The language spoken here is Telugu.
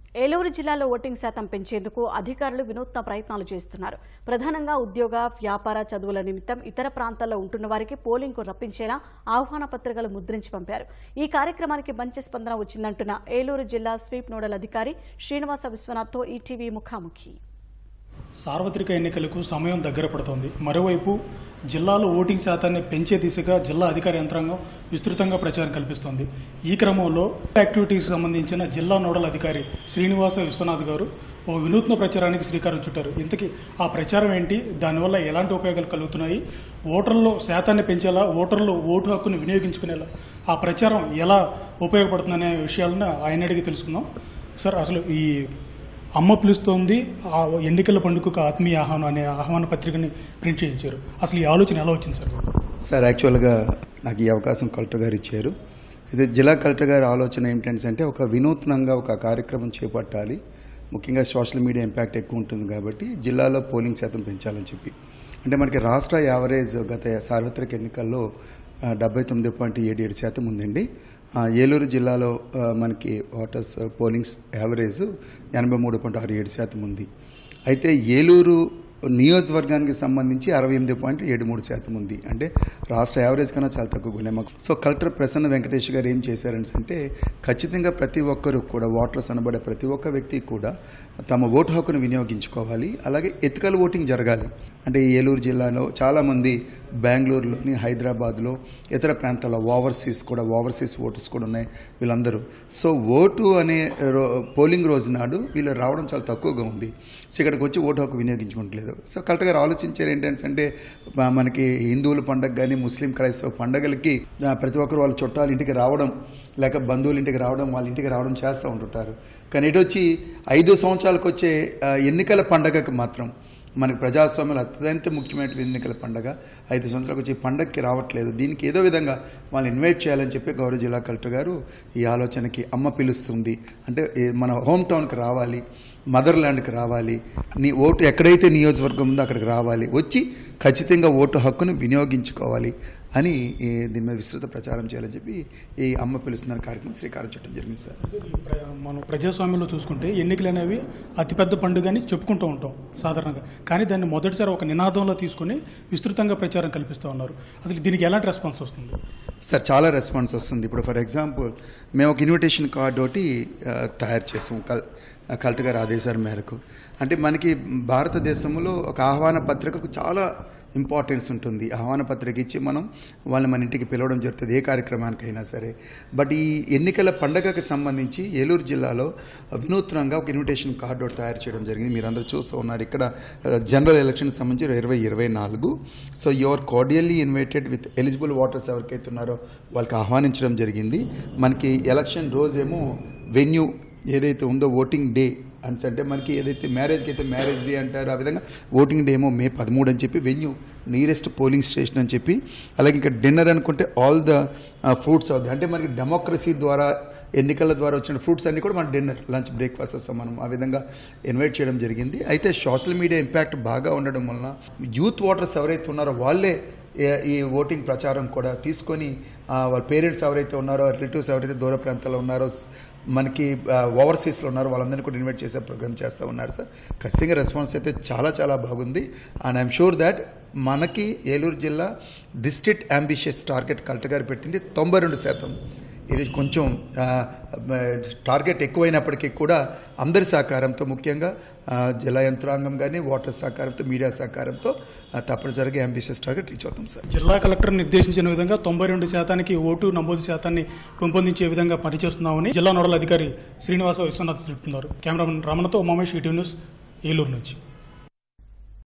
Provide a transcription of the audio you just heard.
ఏలూరు జిల్లాలో ఓటింగ్ శాతం పెంచేందుకు అధికారులు వినూత్న ప్రయత్నాలు చేస్తున్నారు ప్రధానంగా ఉద్యోగ వ్యాపార చదువుల నిమిత్తం ఇతర ప్రాంతాల్లో ఉంటున్న వారికి పోలింగ్కు రప్పించేలా ఆహ్వాన పత్రికలు ముద్రించి పంపారు ఈ కార్యక్రమానికి మంచి స్పందన వచ్చిందంటున్న ఏలూరు జిల్లా స్వీప్ నోడల్ అధికారి శ్రీనివాస విశ్వనాథ్తో ఈటీవీ ముఖాముఖి సార్వత్రిక ఎన్నికలకు సమయం దగ్గర పడుతోంది మరోవైపు జిల్లాలో ఓటింగ్ శాతాన్ని పెంచే దిశగా జిల్లా అధికార యంత్రాంగం విస్తృతంగా ప్రచారం కల్పిస్తోంది ఈ క్రమంలో యాక్టివిటీకి సంబంధించిన జిల్లా నోడల్ అధికారి శ్రీనివాస విశ్వనాథ్ గారు ఓ వినూత్న ప్రచారానికి శ్రీకారం చుట్టారు ఇంతకీ ఆ ప్రచారం ఏంటి దానివల్ల ఎలాంటి ఉపయోగాలు కలుగుతున్నాయి ఓటర్లలో శాతాన్ని పెంచేలా ఓటర్లు ఓటు హక్కును వినియోగించుకునేలా ఆ ప్రచారం ఎలా ఉపయోగపడుతుందనే విషయాలను ఆయన అడిగి తెలుసుకుందాం సార్ అసలు ఈ అమ్మ పిలుస్తోంది ఆ ఎన్నికల పండుగకు ఆత్మీయ ఆహ్వానం అనే ఆహ్వాన పత్రికని ప్రింట్ చేయించారు అసలు ఈ ఆలోచన ఎలా వచ్చింది సార్ సార్ యాక్చువల్గా నాకు ఈ అవకాశం కలెక్టర్ గారు ఇచ్చారు ఇది జిల్లా కలెక్టర్ గారి ఆలోచన ఏమిటంటే అంటే ఒక వినూత్నంగా ఒక కార్యక్రమం చేపట్టాలి ముఖ్యంగా సోషల్ మీడియా ఇంపాక్ట్ ఎక్కువ ఉంటుంది కాబట్టి జిల్లాలో పోలింగ్ శాతం పెంచాలని చెప్పి అంటే మనకి రాష్ట్ర యావరేజ్ గత సార్వత్రిక ఎన్నికల్లో ఆ, డెబ్బై తొమ్మిది పాయింట్ ఏడు ఏడు శాతం ఉందండి ఆ, ఏలూరు జిల్లాలో ఆ, మనకి ఓటర్స్ పోలింగ్స్ యావరేజ్ ఎనభై మూడు పాయింట్ ఆరు ఏడు శాతం ఉంది అయితే ఏలూరు నియోజకవర్గానికి సంబంధించి అరవై ఎనిమిది పాయింట్ ఏడు మూడు శాతం ఉంది అంటే రాష్ట్ర యావరేజ్ కన్నా చాలా తక్కువ ఉన్నాయి మాకు సో కలెక్టర్ ప్రసన్న వెంకటేష్ గారు ఏం చేశారని అంటే ఖచ్చితంగా ప్రతి ఒక్కరు కూడా ఓటర్స్ అనబడే ప్రతి ఒక్క వ్యక్తి కూడా తమ ఓటు హక్కును వినియోగించుకోవాలి అలాగే ఎథికల్ ఓటింగ్ జరగాలి అంటే ఈ ఏలూరు జిల్లాలో చాలామంది బెంగళూరులోని హైదరాబాద్లో ఇతర ప్రాంతాల్లో ఓవర్సీస్ కూడా ఓవర్సీస్ ఓటర్స్ కూడా ఉన్నాయి వీళ్ళందరూ సో ఓటు అనే రో పోలింగ్ రోజు నాడు వీళ్ళు రావడం చాలా తక్కువగా ఉంది సో ఇక్కడికి వచ్చి ఓటు హక్కు వినియోగించుకోవట్లేదు సో కరెక్ట్గా ఆలోచించారు ఏంటంటే అంటే మ- మనకి హిందువుల పండగ కానీ ముస్లిం క్రైస్తవ పండగలకి ఆ, ప్రతి ఒక్కరు వాళ్ళ చుట్టాల ఇంటికి రావడం లేక బంధువుల ఇంటికి రావడం వాళ్ళ ఇంటికి రావడం చేస్తూ ఉంటుంటారు కానీ ఇటు వచ్చి ఐదు సంవత్సరాలకు వచ్చే ఆ, ఎన్నికల పండగకి మాత్రం మనకి ప్రజాస్వామ్యంలో అత్యంత ముఖ్యమైన ఎన్నికల పండగ ఐదు సంవత్సరాలకు వచ్చి ఈ పండగకి రావట్లేదు దీనికి ఏదో విధంగా వాళ్ళని ఇన్వైట్ చేయాలని చెప్పి గౌరవ జిల్లా కలెక్టర్ గారు ఈ ఆలోచనకి అమ్మ పిలుస్తుంది అంటే ఏ- మన హోమ్ టౌన్కి రావాలి మదర్ ల్యాండ్కి రావాలి నీ ఓటు ఎక్కడైతే నియోజకవర్గం ఉందో అక్కడికి రావాలి వచ్చి ఖచ్చితంగా ఓటు హక్కును వినియోగించుకోవాలి అని ఈ దీని మీద విస్తృత ప్రచారం చేయాలని చెప్పి ఈ అమ్మ పిలుస్తున్న కార్యక్రమం శ్రీకారం చుట్టడం జరిగింది సార్ ఈ ప్ర- మనం ప్రజాస్వామ్యంలో చూసుకుంటే ఎన్నికలు అనేవి అతిపెద్ద పండుగ అని చెప్పుకుంటూ ఉంటాం సాధారణంగా కానీ దాన్ని మొదటిసారి ఒక నినాదంలో తీసుకొని విస్తృతంగా ప్రచారం కల్పిస్తూ ఉన్నారు అసలు దీనికి ఎలాంటి రెస్పాన్స్ వస్తుంది సార్ చాలా రెస్పాన్స్ వస్తుంది ఇప్పుడు ఫర్ ఎగ్జాంపుల్ మేము ఒక ఇన్విటేషన్ కార్డ్ ఒకటి ఆ, తయారు చేసాం కల్ కలెక్టర్ గారి ఆదేశాల మేరకు అంటే మనకి భారతదేశంలో ఒక ఆహ్వాన పత్రికకు చాలా ఇంపార్టెన్స్ ఉంటుంది ఆహ్వాన పత్రిక ఇచ్చి మనం వాళ్ళని మన ఇంటికి పిలవడం జరుగుతుంది ఏ కార్యక్రమానికైనా సరే బట్ ఈ ఎన్నికల పండగకి సంబంధించి ఏలూరు జిల్లాలో వినూత్నంగా ఒక ఇన్విటేషన్ కార్డు ఒకటి తయారు చేయడం జరిగింది మీరందరూ చూస్తూ ఉన్నారు ఇక్కడ జనరల్ ఎలక్షన్ సంబంధించి ఇరవై ఇరవై నాలుగు so your cordially invited with eligible voters ఎవరికైతే ఉన్నారో వాళ్ళకి ఆహ్వానించడం జరిగింది మనకి ఎలక్షన్ రోజేమో వెన్యూ ఏదైతే ఉందో ఓటింగ్ డే అని అంటే మనకి ఏదైతే మ్యారేజ్కి అయితే మ్యారేజ్ డే అంటారు ఆ విధంగా ఓటింగ్ డే ఏమో మే పదమూడు అని చెప్పి వెన్యూ నియరెస్ట్ పోలింగ్ స్టేషన్ అని చెప్పి అలాగే ఇంకా డిన్నర్ అనుకుంటే ఆల్ ద ఫ్రూట్స్ అవుతాయి అంటే మనకి డెమోక్రసీ ద్వారా ఎన్నికల ద్వారా వచ్చిన ఫ్రూట్స్ అన్ని కూడా మన డిన్నర్ లంచ్ బ్రేక్ఫాస్ట్ వస్తాం మనం ఆ విధంగా ఇన్వైట్ చేయడం జరిగింది అయితే సోషల్ మీడియా ఇంపాక్ట్ బాగా ఉండడం వలన యూత్ ఓటర్స్ ఎవరైతే ఉన్నారో వాళ్ళే ఏ- ఈ ఓటింగ్ ప్రచారం కూడా తీసుకొని ఆ, వాళ్ళ పేరెంట్స్ ఎవరైతే ఉన్నారో రిలేటివ్స్ ఎవరైతే దూర ప్రాంతాల్లో ఉన్నారో స్- మనకి ఓవర్సీస్లో ఉన్నారో వాళ్ళందరినీ కూడా ఇన్వైట్ చేసే ప్రోగ్రామ్ చేస్తూ ఉన్నారు సార్ ఖచ్చితంగా రెస్పాన్స్ అయితే చాలా చాలా బాగుంది అండ్ ఐఎమ్ షూర్ దాట్ మనకి ఏలూరు జిల్లా డిస్ట్రిక్ట్ అంబిషియస్ టార్గెట్ కలెక్టర్ గారు పెట్టింది తొంభై రెండు శాతం ఇది కొంచెం ఆ, మ- టార్గెట్ ఎక్కువైనప్పటికీ కూడా అందరి సహకారంతో ముఖ్యంగా ఆ, జిల్లా యంత్రాంగం కానీ ఓటర్ సహకారంతో మీడియా సహకారంతో ఆ, తప్పనిసరిగా అంబిషియస్ టార్గెట్ రీచ్ అవుతాం సార్ జిల్లా కలెక్టర్ నిర్దేశించిన విధంగా తొంభై రెండు శాతానికి ఓటు నమోదు శాతాన్ని పెంపొందించే విధంగా పనిచేస్తున్నామని జిల్లా నోడల్ అధికారి శ్రీనివాస విశ్వనాథ్ తెలుపుతున్నారు కెమెరామెన్ రమణతో ఉమామేష్ ఈటీవీ న్యూస్ ఏలూరు నుంచి